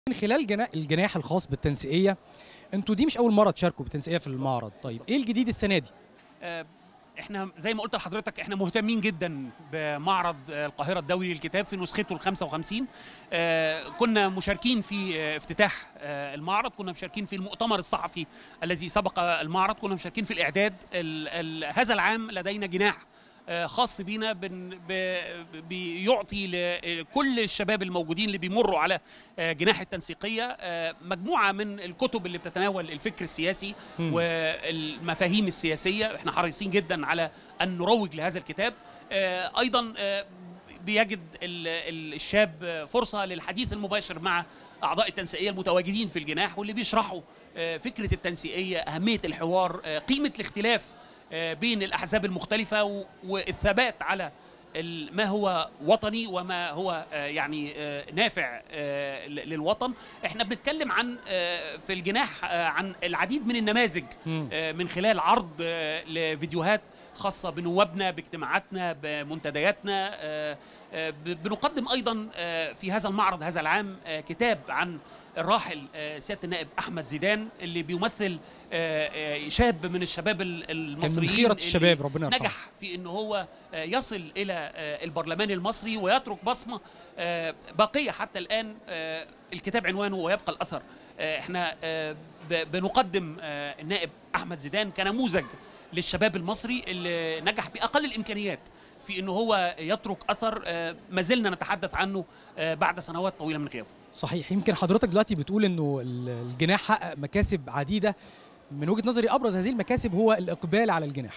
من خلال جنا... الجناح الخاص بالتنسيقيه انتوا دي مش اول مره تشاركوا بالتنسيقيه في المعرض طيب ايه الجديد السنه دي آه، احنا زي ما قلت لحضرتك احنا مهتمين جدا بمعرض آه، القاهره الدولي للكتاب في نسخته ال 55 آه، كنا مشاركين في آه، افتتاح آه، المعرض كنا مشاركين في المؤتمر الصحفي الذي سبق المعرض كنا مشاركين في الاعداد ال ال هذا العام لدينا جناح آه، خاص بينا بن- ب- بيعطي لكل الشباب الموجودين اللي بيمروا على آه، جناح التنسيقيه آه، مجموعه من الكتب اللي بتتناول الفكر السياسي مم. والمفاهيم السياسيه احنا حريصين جدا على ان نروج لهذا الكتاب آه، ايضا آه، بيجد ال- ال- الشاب فرصه للحديث المباشر مع اعضاء التنسيقيه المتواجدين في الجناح واللي بيشرحوا آه، فكره التنسيقيه اهميه الحوار آه، قيمه الاختلاف آه، بين الاحزاب المختلفه و- والثبات على ال- ما هو وطني وما هو آه، يعني آه، نافع آه، ل- للوطن احنا بنتكلم عن آه، في الجناح آه، عن العديد من النماذج مم. آه، من خلال عرض آه، لفيديوهات خاصة بنوابنا باجتماعاتنا بمنتدياتنا آه، آه، ب- بنقدم أيضا آه، في هذا المعرض هذا العام آه، كتاب عن الراحل آه، سيادة النائب أحمد زيدان اللي بيمثل آه، آه، شاب من الشباب ال- المصريين خيرة اللي الشباب، ربنا يرحمه. نجح في أنه هو آه، يصل إلى آه، البرلمان المصري ويترك بصمة آه، باقية حتى الآن آه، الكتاب عنوانه ويبقى الأثر آه، احنا آه، ب- بنقدم آه، النائب أحمد زيدان كنموذج للشباب المصري اللي نجح بأقل الإمكانيات في أنه هو يترك أثر آه، ما زلنا نتحدث عنه آه، بعد سنوات طويلة من غيابه صحيح يمكن حضرتك دلوقتي بتقول انه ال- الجناح حقق مكاسب عديده من وجهه نظري ابرز هذه المكاسب هو الاقبال على الجناح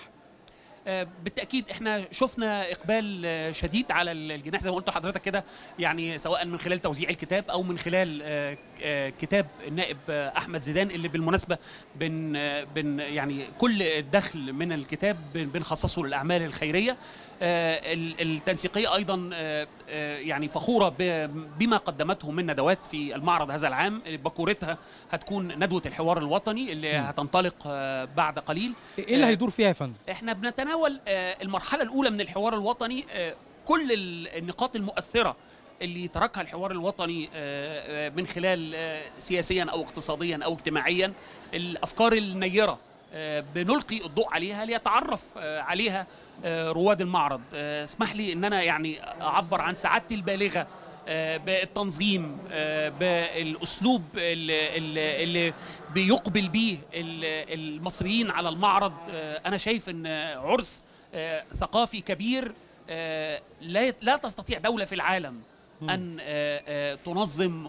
آه، بالتاكيد احنا شفنا اقبال آه، شديد على الجناح زي ما قلت لحضرتك كده يعني سواء من خلال توزيع الكتاب او من خلال آه، آه، كتاب النائب آه، احمد زيدان اللي بالمناسبه بن آه، بن يعني كل الدخل من الكتاب بن- بنخصصه للاعمال الخيريه آه، ال- التنسيقيه ايضا آه، آه، يعني فخوره ب- بما قدمته من ندوات في المعرض هذا العام بكورتها هتكون ندوه الحوار الوطني اللي مم. هتنطلق آه، بعد قليل ايه اللي آه، هيدور فيها يا فندم احنا بنتناول آه، المرحله الاولى من الحوار الوطني آه، كل ال- النقاط المؤثره اللي تركها الحوار الوطني آه، آه، من خلال آه، سياسيا او اقتصاديا او اجتماعيا الافكار النيره آه، بنلقي الضوء عليها ليتعرف آه، عليها آه، رواد المعرض آه، اسمح لي ان انا يعني اعبر عن سعادتي البالغه آه، بالتنظيم آه، بالاسلوب اللي, اللي- اللي بيقبل بيه ال- المصريين على المعرض آه، انا شايف ان عرس آه، ثقافي كبير آه، لا لا تستطيع دوله في العالم ان آه، آه، تنظم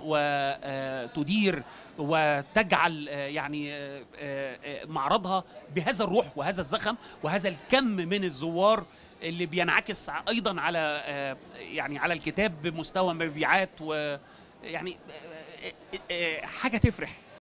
وتدير وتجعل آه، يعني آه، آه، معرضها بهذا الروح وهذا الزخم وهذا الكم من الزوار اللي بينعكس ايضا على آه، يعني على الكتاب بمستوى مبيعات ويعني آه، آه، آه، حاجه تفرح